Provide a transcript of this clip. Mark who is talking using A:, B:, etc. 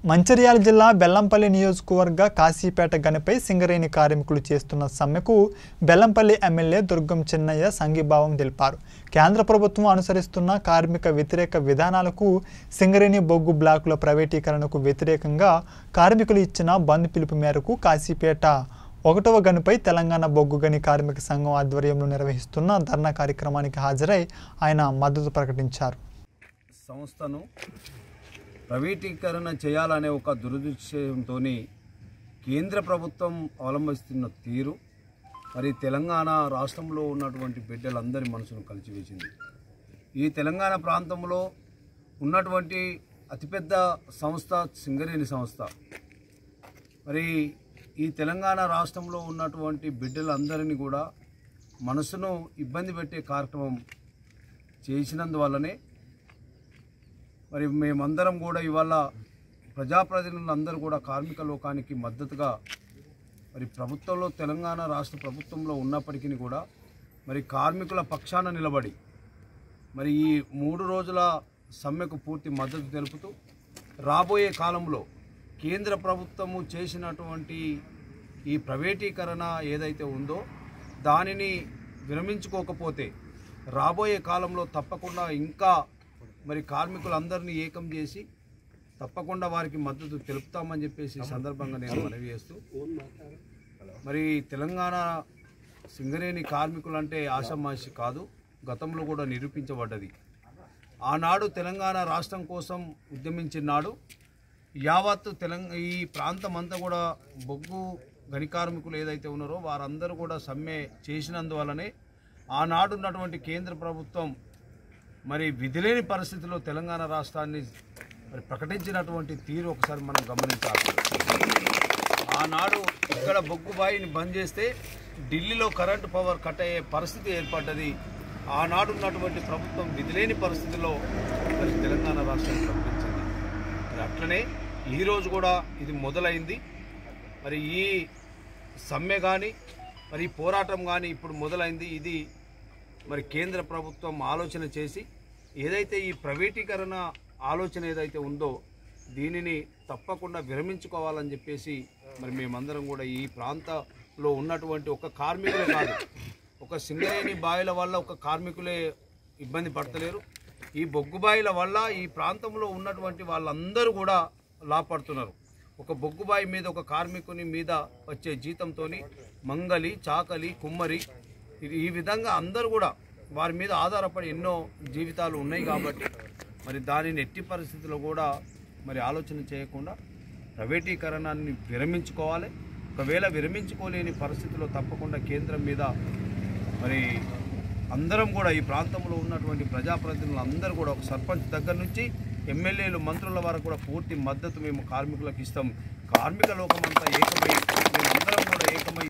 A: మంచిర్యాల జిల్లా బెల్లంపల్లి నియోజకవర్గ కాశీపేట గనిపై సింగరేణి కార్మికులు చేస్తున్న సమ్మెకు బెల్లంపల్లి ఎమ్మెల్యే దుర్గం చిన్నయ్య సంఘీభావం తెలిపారు కేంద్ర ప్రభుత్వం అనుసరిస్తున్న కార్మిక వ్యతిరేక విధానాలకు సింగరేణి బొగ్గు బ్లాకుల ప్రైవేటీకరణకు వ్యతిరేకంగా కార్మికులు ఇచ్చిన బంద్ పిలుపు మేరకు కాశీపేట ఒకటవ గనిపై తెలంగాణ బొగ్గు గని కార్మిక సంఘం ఆధ్వర్యంలో నిర్వహిస్తున్న ధర్నా కార్యక్రమానికి హాజరై ఆయన మద్దతు ప్రకటించారు
B: సంస్థను ప్రైవేటీకరణ చేయాలనే ఒక దురుద్దేశంతో కేంద్ర ప్రభుత్వం అవలంబిస్తున్న తీరు మరి తెలంగాణ రాష్ట్రంలో ఉన్నటువంటి బిడ్డలందరి మనసును కలిచివేసింది ఈ తెలంగాణ ప్రాంతంలో ఉన్నటువంటి అతిపెద్ద సంస్థ సింగరేణి సంస్థ మరి ఈ తెలంగాణ రాష్ట్రంలో ఉన్నటువంటి బిడ్డలందరినీ కూడా మనసును ఇబ్బంది పెట్టే కార్యక్రమం చేసినందువల్లనే మరి మేమందరం కూడా ఇవాళ ప్రజాప్రతినిధులందరూ కూడా కార్మిక లోకానికి మద్దతుగా మరి ప్రభుత్వంలో తెలంగాణ రాష్ట్ర ప్రభుత్వంలో ఉన్నప్పటికీ కూడా మరి కార్మికుల పక్షాన నిలబడి మరి ఈ మూడు రోజుల సమ్మెకు పూర్తి మద్దతు తెలుపుతూ రాబోయే కాలంలో కేంద్ర ప్రభుత్వము చేసినటువంటి ఈ ప్రైవేటీకరణ ఏదైతే ఉందో దానిని విరమించుకోకపోతే రాబోయే కాలంలో తప్పకుండా ఇంకా మరి కార్మికులందరినీ ఏకం చేసి తప్పకుండా వారికి మద్దతు తెలుపుతామని చెప్పేసి ఈ సందర్భంగా నేను మనవి చేస్తూ మరి తెలంగాణ సింగరేణి కార్మికులు అంటే ఆషామాషి కాదు గతంలో కూడా నిరూపించబడ్డది ఆనాడు తెలంగాణ రాష్ట్రం కోసం ఉద్యమించిన నాడు యావత్ తెలంగాణ ఈ ప్రాంతం అంతా కూడా బొగ్గు గని కార్మికులు ఏదైతే ఉన్నారో వారందరూ కూడా సమ్మె చేసినందువల్లనే ఆనాడు ఉన్నటువంటి కేంద్ర ప్రభుత్వం మరి విధిలేని పరిస్థితిలో తెలంగాణ రాష్ట్రాన్ని మరి ప్రకటించినటువంటి తీరు ఒకసారి మనం గమనించాలి ఆనాడు ఇక్కడ బొగ్గు బాయిని బంద్ చేస్తే ఢిల్లీలో కరెంటు పవర్ కట్ అయ్యే పరిస్థితి ఏర్పడ్డది ఆనాడు ఉన్నటువంటి ప్రభుత్వం విధిలేని పరిస్థితిలో మరి తెలంగాణ రాష్ట్రాన్ని ప్రకటించింది మరి అట్లనే ఈరోజు కూడా ఇది మొదలైంది మరి ఈ సమ్మె కానీ మరి ఈ పోరాటం కానీ ఇప్పుడు మొదలైంది ఇది మరి కేంద్ర ప్రభుత్వం ఆలోచన చేసి ఏదైతే ఈ ప్రైవేటీకరణ ఆలోచన ఏదైతే ఉందో దీనిని తప్పకుండా విరమించుకోవాలని చెప్పేసి మరి మేమందరం కూడా ఈ ప్రాంతంలో ఉన్నటువంటి ఒక కార్మికులే కాదు ఒక సింగరేణి బాయిల వల్ల ఒక కార్మికులే ఇబ్బంది పడతలేరు ఈ బొగ్గు బాయిల వల్ల ఈ ప్రాంతంలో ఉన్నటువంటి వాళ్ళందరూ కూడా లాభపడుతున్నారు ఒక బొగ్గుబాయి మీద ఒక కార్మికుని మీద వచ్చే జీతంతో మంగలి చాకలి కుమ్మరి ఇది ఈ విధంగా అందరూ కూడా వారి మీద ఆధారపడి ఎన్నో జీవితాలు ఉన్నాయి కాబట్టి మరి దానిని ఎట్టి పరిస్థితుల్లో కూడా మరి ఆలోచన చేయకుండా ప్రైవేటీకరణాన్ని విరమించుకోవాలి ఒకవేళ విరమించుకోలేని పరిస్థితిలో తప్పకుండా కేంద్రం మీద మరి అందరం కూడా ఈ ప్రాంతంలో ఉన్నటువంటి ప్రజాప్రతినిధులు అందరూ కూడా ఒక సర్పంచ్ దగ్గర నుంచి ఎమ్మెల్యేలు మంత్రుల వరకు కూడా పూర్తి మద్దతు మేము కార్మికులకు ఇస్తాం కార్మిక లోకమంతా ఏకమై మేమందరం కూడా ఏకమై